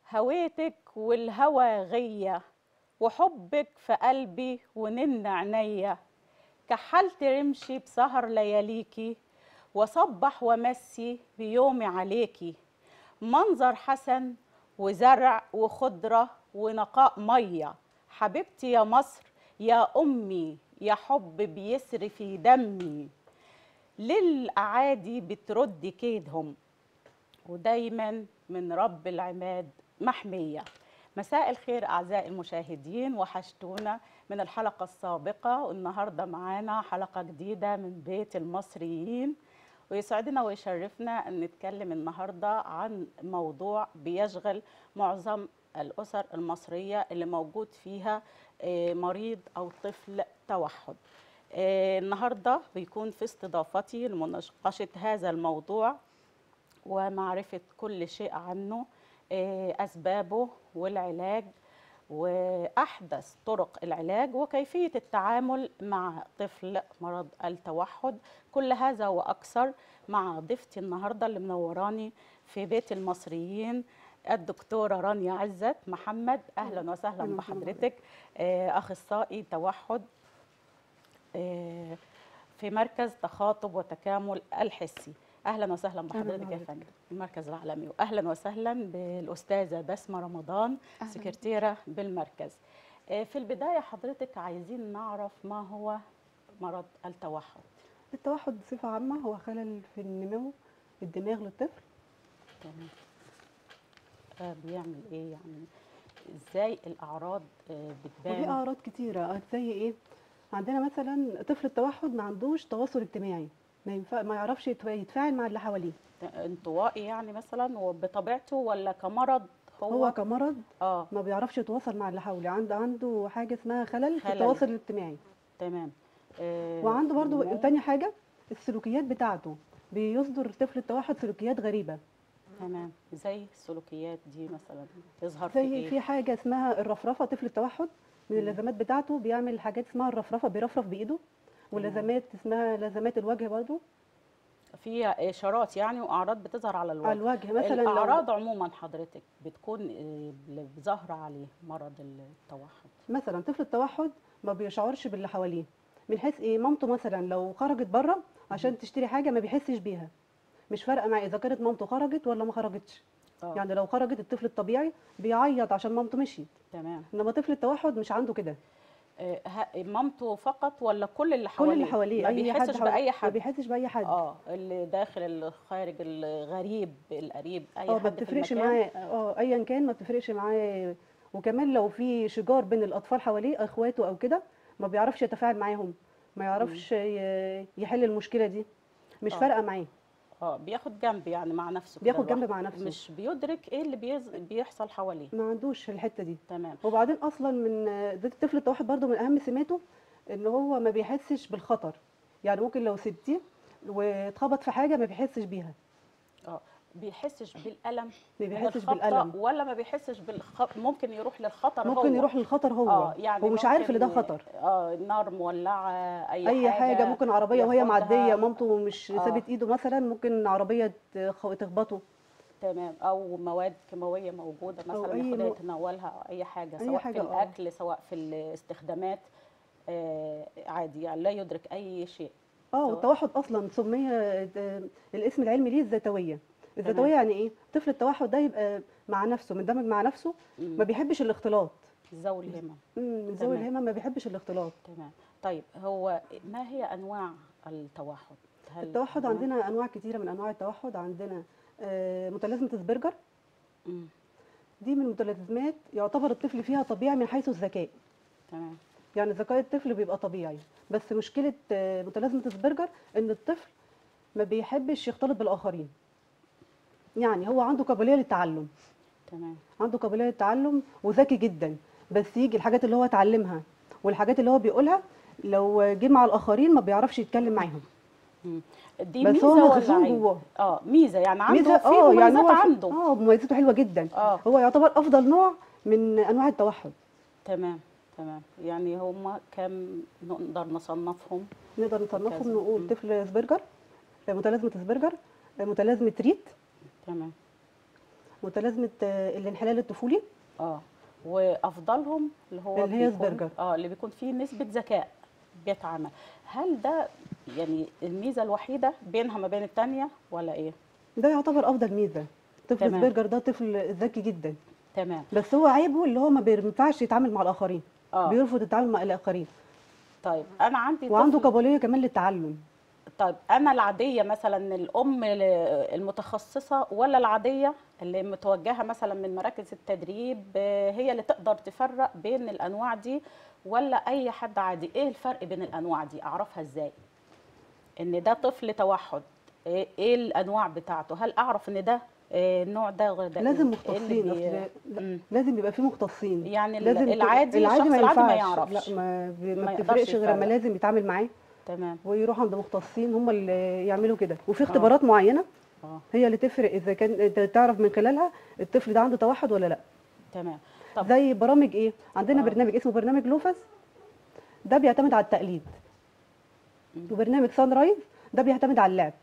هويتك والهوى غية وحبك في قلبي ونن عينيا كحلت رمشي بسهر لياليكي وصبح ومسي بيومي عليكي منظر حسن وزرع وخضرة ونقاء مية حبيبتي يا مصر يا أمي يا حب بيسري في دمي للأعادي بترد كيدهم ودايما من رب العماد محمية مساء الخير أعزائي المشاهدين وحشتونا من الحلقة السابقة والنهاردة معانا حلقة جديدة من بيت المصريين ويسعدنا ويشرفنا أن نتكلم النهاردة عن موضوع بيشغل معظم الأسر المصرية اللي موجود فيها آه، مريض أو طفل توحد آه، النهاردة بيكون في استضافتي لمناقشة هذا الموضوع ومعرفة كل شيء عنه آه، أسبابه والعلاج وأحدث طرق العلاج وكيفية التعامل مع طفل مرض التوحد كل هذا وأكثر مع ضيفتي النهاردة اللي منوراني في بيت المصريين الدكتورة رانيا عزت محمد أهلا وسهلا أهلاً بحضرتك آه، أخصائي توحد آه، في مركز تخاطب وتكامل الحسي اهلا وسهلا بحضرتك يا بحضرتك. فندم المركز العالمي واهلا وسهلا بالاستاذه بسمه رمضان أهلاً. سكرتيره بالمركز آه، في البدايه حضرتك عايزين نعرف ما هو مرض التوحد التوحد بصفة عامة هو خلل في النمو الدماغ للطفل تمام آه، بيعمل ايه يعني ازاي الاعراض آه، وليه بتبان أعراض كتيرة زي إيه؟ عندنا مثلا طفل التوحد ما عندوش تواصل اجتماعي ما ينفع ما يعرفش يتف- يتفاعل مع اللي حواليه انطوائي يعني مثلا وبطبيعته ولا كمرض هو, هو كمرض اه ما بيعرفش يتواصل مع اللي حواليه عنده عنده حاجة اسمها خلل, في خلل. التواصل الاجتماعي تمام آه، وعنده برضو نمو. تاني حاجة السلوكيات بتاعته بيصدر طفل التوحد سلوكيات غريبة تمام زي السلوكيات دي مثلا يظهر في زي ايه في حاجه اسمها الرفرفه طفل التوحد من اللازمات بتاعته بيعمل حاجات اسمها الرفرفه بيرفرف بايده ولازمات اسمها لازمات الوجه برضو في اشارات يعني واعراض بتظهر على الوجه على الوجه مثلا لو- الاعراض عموما حضرتك بتكون آه، اللي ظاهره عليه مرض التوحد مثلا طفل التوحد ما بيشعرش باللي حواليه من حيث ايه مامته مثلا لو خرجت بره عشان تشتري حاجه ما بيحسش بيها مش فارقه معاه اذا كانت مامته خرجت ولا ما خرجتش اه يعني لو خرجت الطفل الطبيعي بيعيط عشان مامته مشيت تمام انما طفل التوحد مش عنده كده آه، ه- مامته فقط ولا كل اللي حواليه كل اللي حواليه ما اي بيحسش حواليه باي ما حد بيحسش باي حد اه اللي داخل اللي خارج الغريب القريب اي اه ما حد في بتفرقش المكان معاه اه ايا كان ما بتفرقش معاه وكمان لو في شجار بين الاطفال حواليه اخواته او كده ما بيعرفش يتفاعل معاهم ما يعرفش ي- يحل المشكله دي مش آه. فارقه معاه اه بياخد جنب يعني مع نفسه كده بياخد جنب لوحده. مع نفسه. مش بيدرك ايه اللي بيز... بيحصل حواليه ما عندوش الحته دي تمام وبعدين اصلا من ده الطفل التوحد برضو من اهم سماته ان هو ما بيحسش بالخطر يعني ممكن لو سبتيه واتخبط في حاجه ما بيحسش بيها اه بيحسش بالالم ما من بيحسش الخبطة بالالم ولا ما بيحسش بالخ... ممكن يروح للخطر ممكن هو. يروح للخطر هو اه يعني هو مش عارف ان ده ممكن، خطر اه النار مولعه اي, اي حاجه ممكن عربيه وهي ياخدها. معديه مامته مش آه. سابت ايده مثلا ممكن عربيه تخ- تخبطه تمام او مواد كيماويه موجوده أو مثلا أي ياخدها مو- يتناولها أو اي حاجه أي سواء حاجة، في آه. الاكل سواء في الاستخدامات آه عادي يعني لا يدرك اي شيء اه سواء- والتوحد اصلا سمي آه، الاسم العلمي ليه الذاتويه الذاتويه يعني ايه طفل التوحد ده يبقى مع نفسه مندمج مع نفسه مم. ما بيحبش الاختلاط ذوي الهمم مم، من ذوي تمام. الهمم ما بيحبش الاختلاط تمام طيب هو ما هي انواع التوحد هل التوحد هو- عندنا انواع كتيره من انواع التوحد عندنا آه، متلازمه اسبرجر مم. دي من المتلازمات يعتبر الطفل فيها طبيعي من حيث الذكاء تمام يعني ذكاء الطفل بيبقى طبيعي بس مشكله آه، متلازمه اسبرجر ان الطفل ما بيحبش يختلط بالاخرين يعني هو عنده قابليه للتعلم تمام عنده قابليه للتعلم وذكي جدا بس يجي الحاجات اللي هو اتعلمها والحاجات اللي هو بيقولها لو جه مع الاخرين ما بيعرفش يتكلم معاهم مم. دي بس ميزه هو ولا مخزون عيب جواه. اه ميزه يعني عنده ميزه في اه يعني مميزات هو في- عنده اه مميزاته حلوه جدا اه هو يعتبر افضل نوع من انواع التوحد تمام تمام يعني هم كم نقدر نصنفهم نقدر نصنفهم كذا. نقول مم. طفل اسبرجر متلازمه اسبرجر متلازمه ريت تمام متلازمه آه، الانحلال الطفولي اه وافضلهم اللي هو اللي هي بيكون- سبرجر. اه اللي بيكون فيه نسبه ذكاء بيتعمل هل ده يعني الميزه الوحيده بينها ما بين الثانيه ولا ايه ده يعتبر افضل ميزه طفل تمام. سبرجر ده طفل ذكي جدا تمام بس هو عيبه اللي هو ما بينفعش يتعامل مع الاخرين اه بيرفض التعامل مع الاخرين طيب انا عندي وعنده طفل قابليه كمان للتعلم طيب انا العاديه مثلا الام ال- المتخصصه ولا العاديه اللي متوجهه مثلا من مراكز التدريب آه، هي اللي تقدر تفرق بين الانواع دي ولا اي حد عادي ايه الفرق بين الانواع دي اعرفها ازاي ان ده طفل توحد ايه إيه الانواع بتاعته هل اعرف ان ده آه، النوع ده غير ده لازم إيه اللي مختصين بي- أصل لا- مم. لازم يبقى في مختصين يعني ال- لازم ت- العادي الشخص العادي ما ينفعش. يعرفش لا ما, بي- ما ما يقدرش بتفرقش غير لما يفرق. لازم يتعامل معاه تمام ويروح عند مختصين هم اللي يعملوا كده وفي اختبارات معينه اه هي اللي تفرق اذا كان انت تعرف من خلالها الطفل ده عنده توحد ولا لا تمام طب زي برامج ايه عندنا آه. برنامج اسمه برنامج لوفس ده بيعتمد على التقليد مم. وبرنامج سان رايز ده بيعتمد على اللعب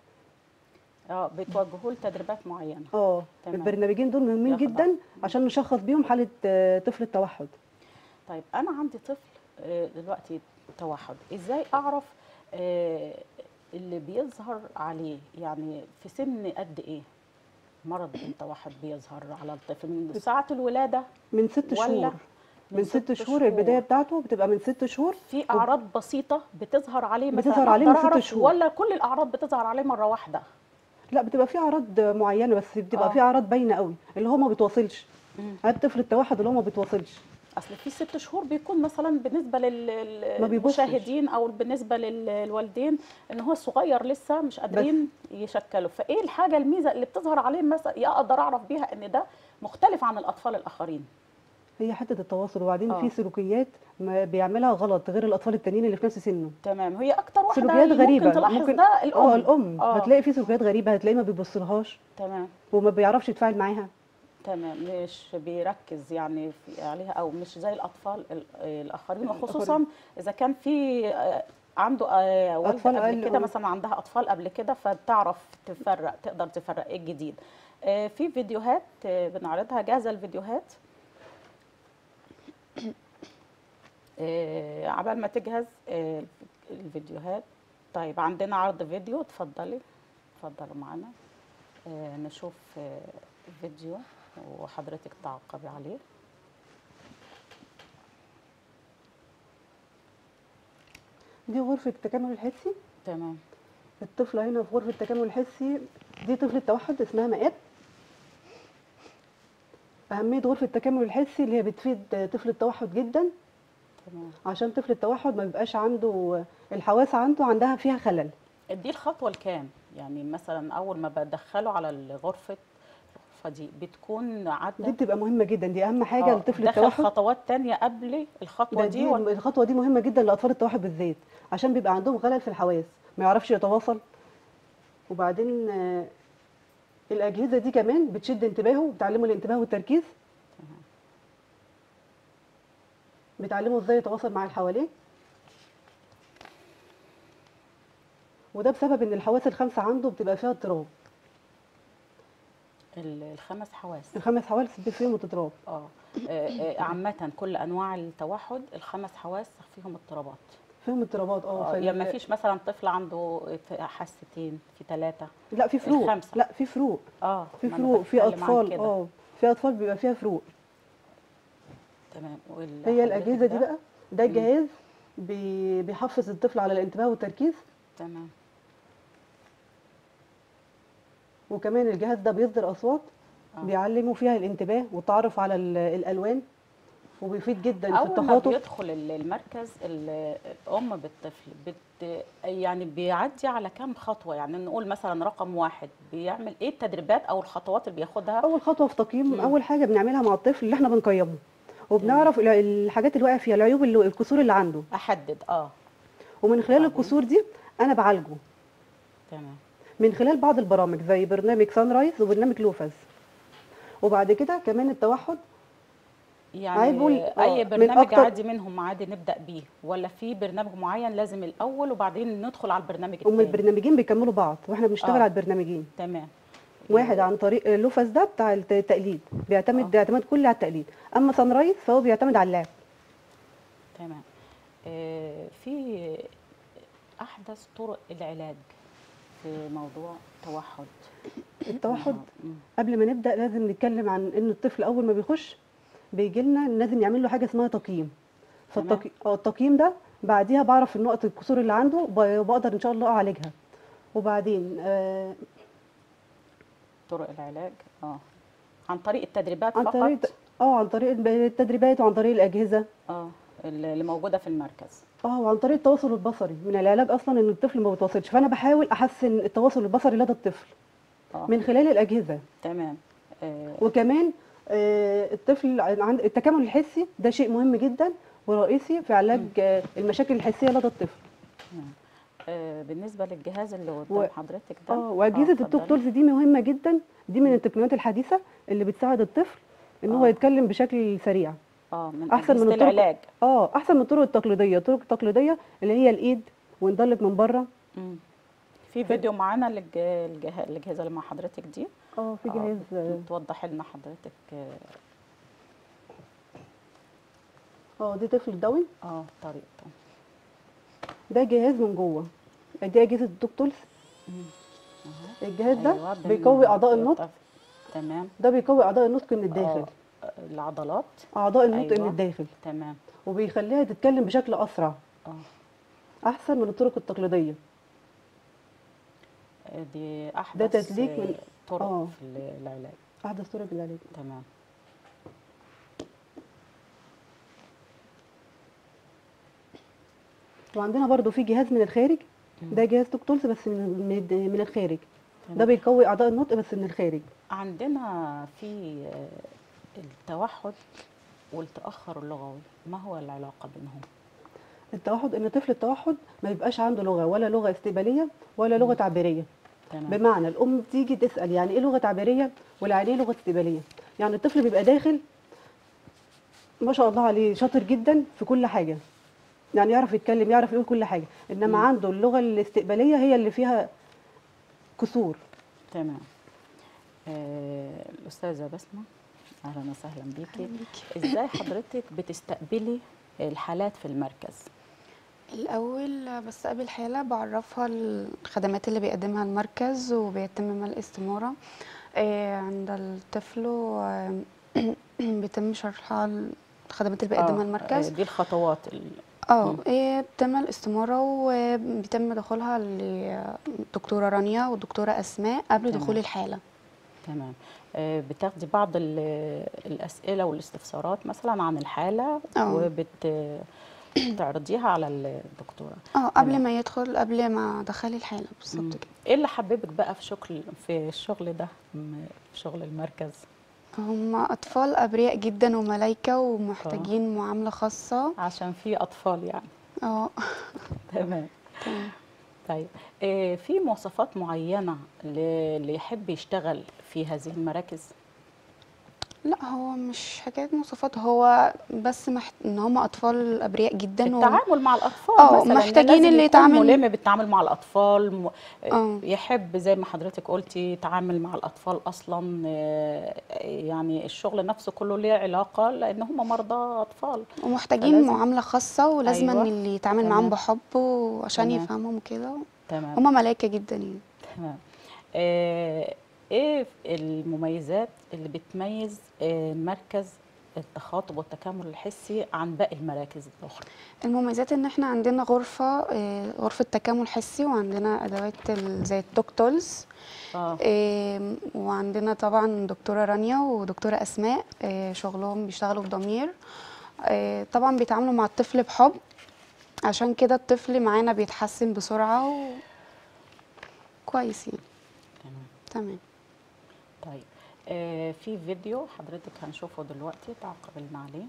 اه بتوجهوا لتدريبات معينه اه تمام. البرنامجين دول مهمين ياخد جدا عشان نشخص بيهم حاله آه، طفل التوحد طيب انا عندي طفل آه، دلوقتي توحد ازاي اعرف آه، اللي بيظهر عليه يعني في سن قد ايه مرض التوحد بيظهر على الطفل من ساعة الولادة من ست ولا شهور من ست شهور البدايه بتاعته بتبقى من ست شهور في اعراض بسيطة بتظهر عليه مثلا بتظهر عليه أقدر من ست أعرف شهور. ولا كل الاعراض بتظهر عليه مرة واحدة لا بتبقى في اعراض معينه بس بتبقى آه. في اعراض باينه قوي اللي هو ما بيتواصلش مم. هذا طفل التوحد اللي هو ما بيتواصلش اصل في ست شهور بيكون مثلا بالنسبه لل- ما بيبصش. للمشاهدين او بالنسبه لل- للوالدين ان هو صغير لسه مش قادرين يشكلوا فايه الحاجه الميزه اللي بتظهر عليه مثلا اقدر اعرف بيها ان ده مختلف عن الاطفال الاخرين هي حته التواصل وبعدين آه. في سلوكيات ما بيعملها غلط غير الاطفال التانيين اللي في نفس سنه تمام هي اكتر واحده سلوكيات اللي غريبه ممكن تلاحظ ده الام اه الام آه. هتلاقي في سلوكيات غريبه هتلاقيه ما بيبصلهاش تمام وما بيعرفش يتفاعل معاها تمام مش بيركز يعني في عليها او مش زي الاطفال ال- الاخرين وخصوصا اذا كان في آه، عنده آه، والده أطفال قبل أقل كده أو- مثلا عندها اطفال قبل كده فبتعرف تفرق تقدر تفرق ايه الجديد آه، في فيديوهات آه، بنعرضها جاهزه الفيديوهات آه، عبال ما تجهز آه، الفيديوهات طيب عندنا عرض فيديو اتفضلي اتفضلوا معانا آه، نشوف آه، فيديو وحضرتك تعقبي عليه دي غرفه التكامل الحسي تمام الطفله هنا في غرفه التكامل الحسي دي طفله توحد اسمها مئات اهميه غرفه التكامل الحسي اللي هي بتفيد طفل التوحد جدا تمام عشان طفل التوحد ما بيبقاش عنده الحواس عنده عندها فيها خلل دي الخطوه الكام يعني مثلا اول ما بدخله على الغرفه الغرفه دي بتكون دي عدى بتبقى مهمه جدا دي اهم حاجه آه، لطفل دخل التوحد خطوات تانية قبل الخطوه ده دي, دي ولا- الخطوه دي مهمه جدا لاطفال التوحد بالذات عشان بيبقى عندهم خلل في الحواس ما يعرفش يتواصل وبعدين آه، الاجهزه دي كمان بتشد انتباهه وبتعلمه الانتباه والتركيز بتعلمه ازاي يتواصل مع اللي حواليه وده بسبب ان الحواس الخمسه عنده بتبقى فيها اضطراب ال- الخمس حواس الخمس حواس فيهم اضطراب اه آه، آه، عامه كل انواع التوحد الخمس حواس فيهم اضطرابات فيهم اضطرابات اه آه، فال- يعني ما فيش مثلا طفل عنده في حاستين في ثلاثه لا في فروق الخمسة. لا في فروق اه في ما أنا فروق في بتكلم عن اطفال كده. اه في اطفال بيبقى فيها فروق تمام وال- هي حضرتك الاجهزه دي ده؟ بقى ده جهاز بي- بيحفز الطفل على الانتباه والتركيز تمام وكمان الجهاز ده بيصدر اصوات آه. بيعلموا فيها الانتباه والتعرف على ال- الالوان وبيفيد جدا في اول ما التخاطب بيدخل ال- المركز ال- الام بالطفل بت يعني بيعدي على كام خطوه يعني نقول مثلا رقم واحد بيعمل ايه التدريبات او الخطوات اللي بياخدها اول خطوه في تقييم مم. اول حاجه بنعملها مع الطفل اللي احنا بنقيمه وبنعرف ال- الحاجات اللي واقع فيها العيوب اللي الكسور اللي عنده احدد اه ومن خلال وبعدين؟ الكسور دي انا بعالجه تمام من خلال بعض البرامج زي برنامج سان رايز وبرنامج لوفاز وبعد كده كمان التوحد يعني عيبه ال- آه، اي من برنامج أكتر- عادي منهم عادي نبدا بيه ولا في برنامج معين لازم الاول وبعدين ندخل على البرنامج هم الثاني البرنامجين بيكملوا بعض واحنا بنشتغل آه. على البرنامجين تمام واحد عن طريق اللوفس ده بتاع الت- التقليد بيعتمد آه. اعتماد كلي على التقليد اما سان رايز فهو بيعتمد على اللعب تمام آه، في احدث طرق العلاج في موضوع توحد التوحد مم. قبل ما نبدا لازم نتكلم عن ان الطفل اول ما بيخش بيجي لنا لازم يعمل له حاجه اسمها تقييم تمام. فالتقييم التقييم ده بعديها بعرف النقط الكسور اللي عنده ب- بقدر ان شاء الله اعالجها وبعدين آه طرق العلاج اه عن طريق التدريبات عن فقط طريق اه عن طريق الب- التدريبات وعن طريق الاجهزه اه اللي موجوده في المركز اه وعن طريق التواصل البصري من العلاج اصلا ان الطفل ما بيتواصلش فانا بحاول احسن التواصل البصري لدى الطفل اه من خلال الاجهزه تمام آه، وكمان آه، الطفل عند التكامل الحسي ده شيء مهم جدا ورئيسي في علاج آه، المشاكل الحسيه لدى الطفل تمام. آه، بالنسبه للجهاز اللي قدام و- حضرتك ده اه واجهزه التوك اتفضلي. تولز دي مهمه جدا دي من التقنيات الحديثه اللي بتساعد الطفل ان هو آه. يتكلم بشكل سريع اه من أحسن من أجهزة الطرق- العلاج اه احسن من الطرق التقليديه الطرق التقليديه اللي هي الايد وندلك من بره مم. في فيديو معانا للج- الجه- الأجهزة اللي مع حضرتك دي اه في آه، جهاز آه، توضح لنا حضرتك اه اه دي طفل داون آه، طريقته ده جهاز من جوه دي اجهزه التوك تولز مم. الجهاز ده أيوة، بن- بيقوي اعضاء النطق بيطف- تمام ده بيقوي اعضاء النطق من الداخل آه، العضلات اعضاء النطق أيوة. من الداخل تمام وبيخليها تتكلم بشكل اسرع اه احسن من الطرق التقليديه آه، دي أحدث تسليك آه، من- طرق آه. في ال- العلاج احدث طرق العلاج تمام وعندنا برضو في جهاز من الخارج مم. ده جهاز توك تولز بس من من من الخارج ده تمام. بيقوي اعضاء النطق بس من الخارج عندنا في آه، التوحد والتأخر اللغوي ما هو العلاقة بينهم؟ التوحد ان طفل التوحد ما يبقاش عنده لغه ولا لغه استقباليه ولا لغه تعبيريه تمام بمعنى الام تيجي تسال يعني ايه لغه تعبيريه ولا يعني ايه لغه استقباليه يعني الطفل بيبقى داخل ما شاء الله عليه شاطر جدا في كل حاجه يعني يعرف يتكلم يعرف يقول كل حاجه انما مم. عنده اللغه الاستقباليه هي اللي فيها كسور تمام آه، الأستاذة بسمة أهلا وسهلا بيكي إزاي حضرتك بتستقبلي الحالات في المركز؟ الأول بستقبل حالة بعرفها الخدمات اللي بيقدمها المركز وبيتم ملء استمارة آه، عند الطفل و- بيتم شرحها الخدمات اللي بيقدمها آه، المركز آه، دي الخطوات ال- اه مم. إيه، بتم الاستمارة وبيتم دخولها للدكتورة رانيا والدكتورة أسماء قبل تمام. دخول الحالة تمام آه، بتاخدي بعض ال- الأسئلة والاستفسارات مثلا عن الحالة آه. وبتعرضيها على الدكتورة اه قبل تمام. ما يدخل قبل ما دخلي الحالة مم. بالظبط كده ايه اللي حببك بقى في شغل في الشغل ده م- في شغل المركز هم أطفال أبرياء جدا وملايكة ومحتاجين معاملة خاصة عشان في اطفال يعني اه تمام تمام. طيب إيه في مواصفات معينة ل- اللي يحب يشتغل في هذه المراكز لا هو مش حكاية مواصفات هو بس محت... ان هم اطفال ابرياء جدا و... التعامل مع الاطفال آه، مثلا محتاجين لازم اللي يكون يتعامل- ملم بالتعامل مع الاطفال م... آه. يحب زي ما حضرتك قلتي يتعامل مع الاطفال اصلا آه، يعني الشغل نفسه كله ليه علاقة لان هم مرضى اطفال ومحتاجين فلازم- معاملة خاصة ولازم أيوة. ان اللي يتعامل معاهم تمام. بحب وعشان تمام. يفهمهم كده تمام هم ملايكة جدا يعني تمام آه، ايه المميزات اللي بتميز آه، مركز التخاطب والتكامل الحسي عن باقي المراكز الاخرى المميزات ان احنا عندنا غرفة آه، غرفة تكامل حسي وعندنا ادوات ال- زي التوك تولز اه آم، وعندنا طبعا دكتورة رانيا ودكتورة أسماء آه، شغلهم بيشتغلوا بضمير آه، طبعا بيتعاملوا مع الطفل بحب عشان كده الطفل معانا بيتحسن بسرعة و... كويس يعني تمام تمام طيب آه، في فيديو حضرتك هنشوفه دلوقتي تعقب لنا عليه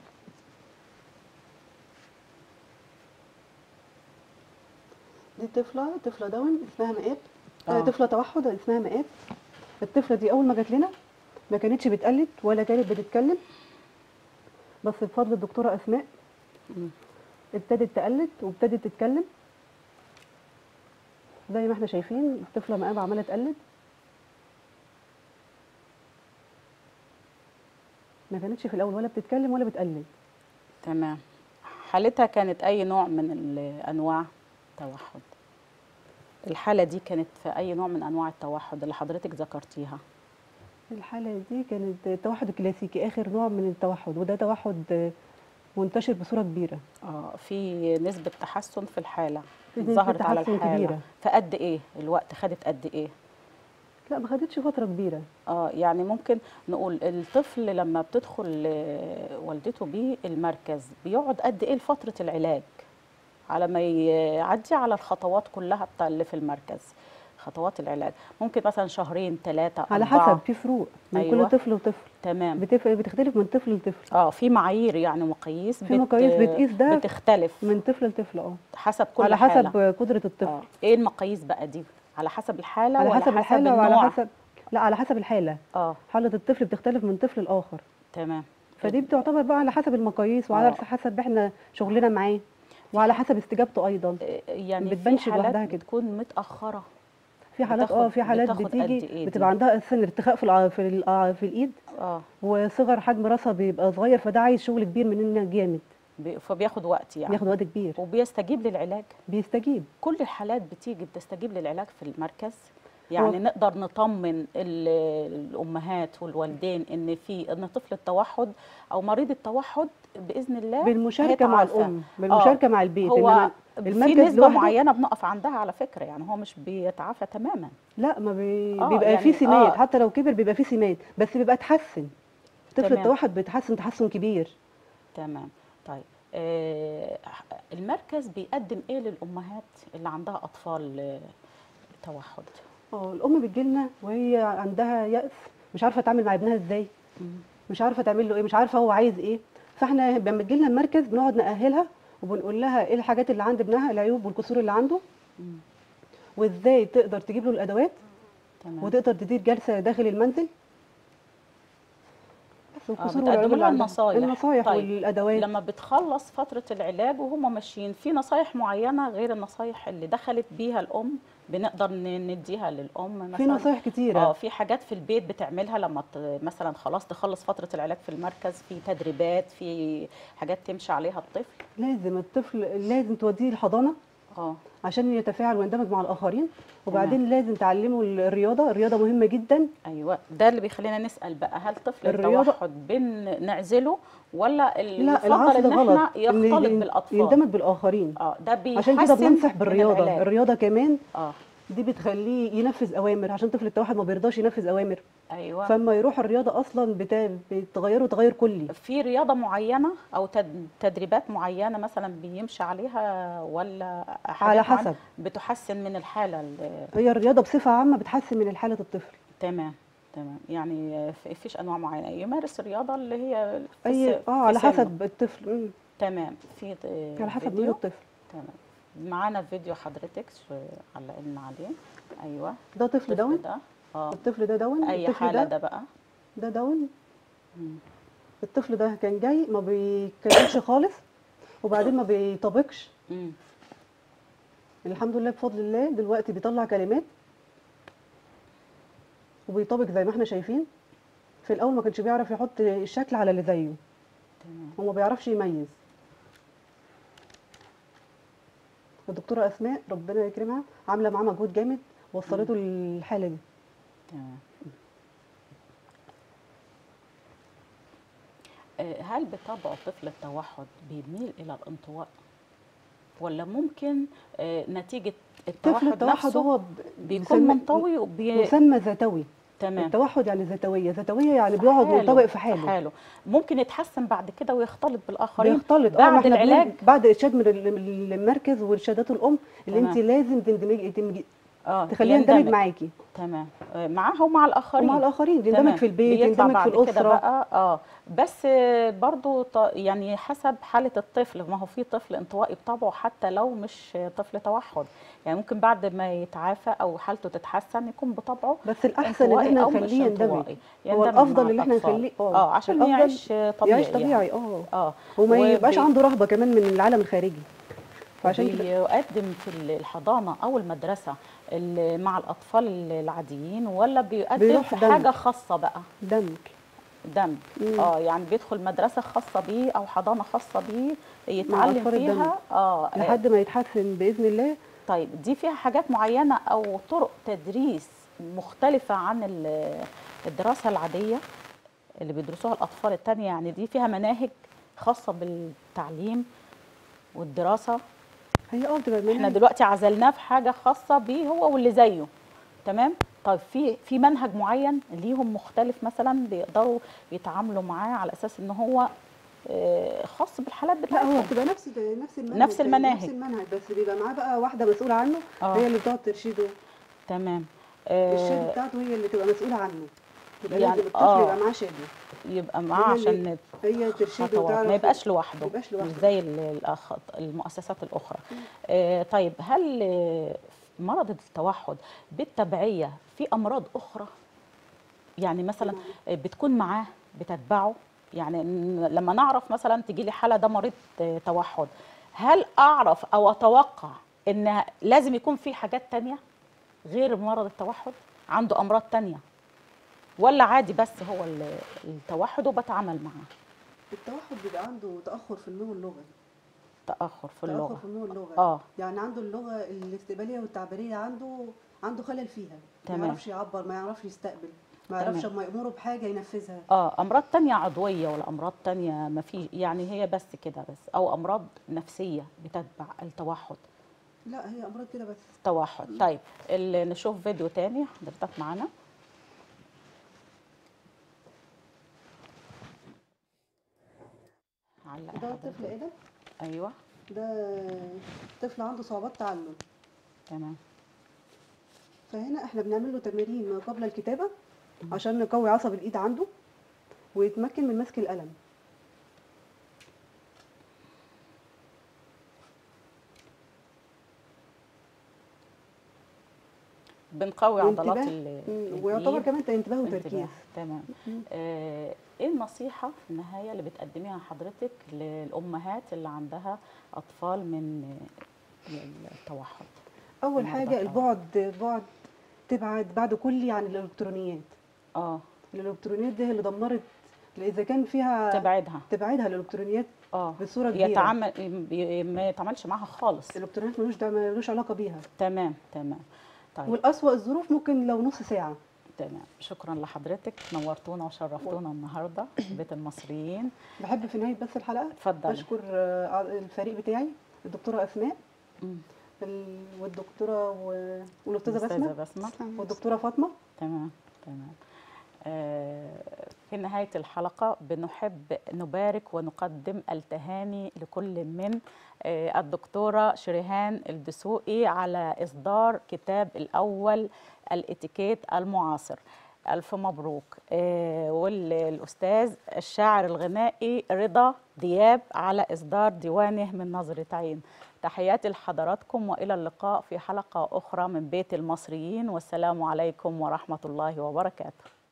دي طفله طفله داون اسمها مئات آه. آه. طفله توحد اسمها مئات الطفله دي اول ما جت لنا ما كانتش بتقلد ولا كانت بتتكلم بس بفضل الدكتوره اسماء مم. ابتدت تقلد وابتدت تتكلم زي ما احنا شايفين الطفله مقام عماله تقلد ما كانتش في الاول ولا بتتكلم ولا بتقلد تمام حالتها كانت اي نوع من ال- انواع التوحد الحاله دي كانت في اي نوع من انواع التوحد اللي حضرتك ذكرتيها الحالة دي كانت التوحد الكلاسيكي آخر نوع من التوحد وده توحد آه، منتشر بصورة كبيرة اه في نسبه تحسن في الحاله في نسبة ظهرت على تحسن الحاله كبيرة. فقد ايه الوقت خدت قد ايه لا ما خدتش فترة كبيرة اه يعني ممكن نقول الطفل لما بتدخل آه، والدته بيه المركز بيقعد قد ايه لفترة العلاج على ما يعدي على الخطوات كلها بتاع اللي في المركز خطوات العلاج ممكن مثلا شهرين ثلاثة على أربعة حسب في فروق من أيوة. كل طفل وطفل تمام بتف... بتختلف من طفل لطفل اه في معايير يعني مقاييس في مقاييس بتقيس ده بتختلف من طفل لطفل اه حسب كل على حالة. حسب قدرة الطفل اه ايه المقاييس بقى دي على حسب الحالة على ولا حسب الحالة النوع؟ وعلى حسب لا على حسب الحالة اه حالة الطفل بتختلف من طفل لآخر تمام فدي بتعتبر بقى على حسب المقاييس وعلى آه. حسب احنا شغلنا معاه وعلى حسب استجابته أيضا يعني بتبانش في حالات لوحدها كده. بتكون متأخرة في حالات اه بتاخد- في حالات بتاخد قد بتيجي إيه دي؟ بتبقى عندها اساسا ارتخاء في الع... في, الع... في الايد اه وصغر حجم راسها بيبقى صغير فده عايز شغل كبير مننا جامد بي- فبياخد وقت يعني بياخد وقت كبير وبيستجيب للعلاج بيستجيب كل الحالات بتيجي بتستجيب للعلاج في المركز يعني نقدر نطمن ال- الامهات والوالدين ان في ان طفل التوحد او مريض التوحد باذن الله بالمشاركه مع هيتعافى. الام بالمشاركه مع البيت هو إنما في المركز نسبه لوحده معينه بنقف عندها على فكره يعني هو مش بيتعافى تماما لا ما بي... آه، بيبقى يعني فيه سمات آه. حتى لو كبر بيبقى فيه سمات بس بيبقى اتحسن طفل تمام. التوحد بيتحسن تحسن كبير تمام طيب آه المركز بيقدم ايه للامهات اللي عندها اطفال آه، توحد اه الام بتجيلنا وهي عندها يأس مش عارفه تتعامل مع ابنها ازاي مش عارفه تعمل له ايه مش عارفه هو عايز ايه فاحنا لما تجيلنا المركز بنقعد نأهلها وبنقول لها ايه الحاجات اللي عند ابنها العيوب والكسور اللي عنده مم. وازاي تقدر تجيب له الادوات تمام وتقدر تدير جلسه داخل المنزل بس والكسور بتقدموا والعيوب اللي لها عندها. النصايح. النصايح طيب، والادوات لما بتخلص فترة العلاج وهم ماشيين في نصايح معينة غير النصايح اللي دخلت بيها الأم بنقدر ن- نديها للأم مثلا في نصايح كتيره اه في حاجات في البيت بتعملها لما ت- مثلا خلاص تخلص فترة العلاج في المركز في تدريبات في حاجات تمشي عليها الطفل لازم الطفل لازم توديه الحضانه اه عشان يتفاعل ويندمج مع الاخرين وبعدين لازم تعلمه الرياضه الرياضه مهمه جدا ايوه ده اللي بيخلينا نسأل بقى هل طفل الرياضة- التوحد بنعزله ولا اللي لا يفضل العصر ان غلط احنا يختلط ين- بالاطفال يندمج بالاخرين اه ده بيحسن عشان كده بننصح من بالرياضه العلاج. الرياضه كمان اه دي بتخليه ينفذ اوامر عشان طفل التوحد ما بيرضاش ينفذ اوامر ايوه فلما يروح الرياضه اصلا بتا- بتغيره تغير كلي في رياضة معينة أو تد- تدريبات معينة مثلا بيمشي عليها ولا حاجات على معينة حسب. بتحسن من الحالة ال- هي الرياضه بصفه عامه بتحسن من حاله الطفل تمام تمام يعني في- فيش أنواع معينة يمارس الرياضة اللي هي في اي س- اه في على سنه. حسب الطفل مم. تمام في ت- على حسب ميول فيديو الطفل تمام معانا فيديو حضرتك شو- علقنا عليه أيوه ده طفل الطفل داون ده اه الطفل ده داون أي الطفل حالة ده ده بقى ده داون مم. الطفل ده كان جاي ما بيتكلمش خالص وبعدين ما بيطبقش مم. الحمد لله بفضل الله دلوقتي بيطلع كلمات وبيطبق زي ما احنا شايفين في الاول ما كانش بيعرف يحط الشكل على اللي زيه تمام وما بيعرفش يميز الدكتوره اسماء ربنا يكرمها عامله معاه مجهود جامد وصلته للحاله دي تمام آه، هل بطبعه طفل التوحد بيميل الى الانطواء ولا ممكن آه، نتيجه طفل التوحد التوحد نفسه هو ب- بيكون مسمى- منطوي وبي... مسمى ذاتوي تمام التوحد يعني ذاتويه ذاتويه يعني بيقعد حاله- منطبق في حاله حاله ممكن يتحسن بعد كده ويختلط بالاخرين بيختلط اه ما بعد احنا العلاج بنقول- بعد ارشاد من ال- من المركز وارشادات الام اللي تمام. انت لازم تندمجي تندمجي- اه تخليه يندمج معاكي تمام آه، معاه ومع الاخرين ومع الاخرين يندمج تمام. في البيت بيطلع يندمج في بعد كده الاسره بقى اه بس آه، برضو ط- يعني حسب حاله الطفل ما هو في طفل انطوائي بطبعه حتى لو مش طفل توحد يعني ممكن بعد ما يتعافى او حالته تتحسن يكون بطبعه بس الاحسن ان انطوائي احنا أو مش نخليه يندمج انطوائي. هو يندمج الافضل مع ان احنا الأطفال. نخليه اه عشان الأفضل يعيش طبيعي يعيش طبيعي اه اه وما يبقاش وبي- عنده رهبه كمان من العالم الخارجي فعشان كده بيقدم في الحضانه او المدرسه ال- مع الاطفال العاديين ولا بيقدم بيروح في دمج. حاجه خاصه بقى دمج دمج مم. اه يعني بيدخل مدرسه خاصه بيه او حضانه خاصه بيه يتعلم أطفال الدمج. فيها اه آه، لحد ما يتحسن باذن الله طيب دي فيها حاجات معينه او طرق تدريس مختلفه عن ال- الدراسه العاديه اللي بيدرسوها الاطفال التانية يعني دي فيها مناهج خاصه بالتعليم والدراسه هي اه بتبقى احنا مناهج دلوقتي عزلناه في حاجه خاصه بيه هو واللي زيه تمام طيب في في منهج معين ليهم مختلف مثلا بيقدروا يتعاملوا معاه على اساس ان هو آه، خاص بالحالات لا هو بتاعتهم بتبقى نفس نفس المنهج نفس المناهج. نفس المنهج بس بيبقى معاه بقى واحده مسؤوله عنه آه. هي اللي بتقعد ترشده تمام الشهاده آه بتاعته هي اللي تبقى مسؤوله عنه يبقى يعني لازم الطفل آه. يبقى معاه شهاده يبقى معاه هي اللي- عشان هي ترشده خطوات وتعرف ما يبقاش لوحده ما يبقاش مش لوحده. زي ال- الأخ- المؤسسات الاخرى آه طيب هل آه، مرض التوحد بالتبعيه في امراض اخرى يعني مثلا آه، بتكون معاه بتتبعه يعني إن لما نعرف مثلا تجي لي حاله ده مريض آه، توحد هل اعرف او اتوقع ان لازم يكون في حاجات تانية غير مرض التوحد عنده امراض تانية ولا عادي بس هو ال- التوحد وبتعامل معاه التوحد بيبقى عنده تاخر في النمو اللغوي تاخر في تاخر اللغه في النمو اللغوي اه يعني عنده اللغه الاستقباليه والتعبيريه عنده عنده خلل فيها تمام. ما يعرفش يعبر ما يعرفش يستقبل ما تمام. يعرفش اما يامره بحاجه ينفذها اه امراض تانية عضويه ولا امراض تانية ما في يعني هي بس كده بس او امراض نفسيه بتتبع التوحد لا هي امراض كده بس توحد طيب ال- نشوف فيديو تاني حضرتك معانا علق ده حضرتك. طفل ايه ده ايوه ده طفل عنده صعوبات تعلم تمام فهنا احنا بنعمل له تمارين ما قبل الكتابه عشان نقوي عصب الايد عنده ويتمكن من مسك القلم بنقوي عضلات وانتباه. ال- مم، ويعتبر الإيد. كمان انتباه انتباه. وتركيز تمام آه، ايه النصيحة في النهاية اللي بتقدميها حضرتك للأمهات اللي عندها أطفال من آه، التوحد اول مرضى حاجه التوحد. البعد بعد تبعد بعد كلي عن الالكترونيات اه الالكترونيات دي هي اللي دمرت اذا كان فيها تبعدها تبعدها الالكترونيات اه بصوره كبيره يتعامل ي- ما يتعاملش معاها خالص الالكترونيات ملوش دعم- ملوش علاقه بيها تمام تمام طيب والاسوأ الظروف ممكن لو نص ساعه تمام شكرا لحضرتك نورتونا وشرفتونا النهارده في بيت المصريين بحب في نهايه بس الحلقه اتفضلي بشكر آه، الفريق بتاعي الدكتوره اسماء مم. ال- والدكتوره و- والاستاذه أستاذة بسمه بسمة والدكتوره فاطمه تمام تمام آه، في نهاية الحلقة بنحب نبارك ونقدم التهاني لكل من آه، الدكتورة شريهان الدسوقي على إصدار كتاب الأول الاتيكيت المعاصر ألف مبروك آه، والأستاذ الشاعر الغنائي رضا دياب على إصدار ديوانه من نظرة عين تحياتي لحضراتكم وإلى اللقاء في حلقة أخرى من بيت المصريين والسلام عليكم ورحمة الله وبركاته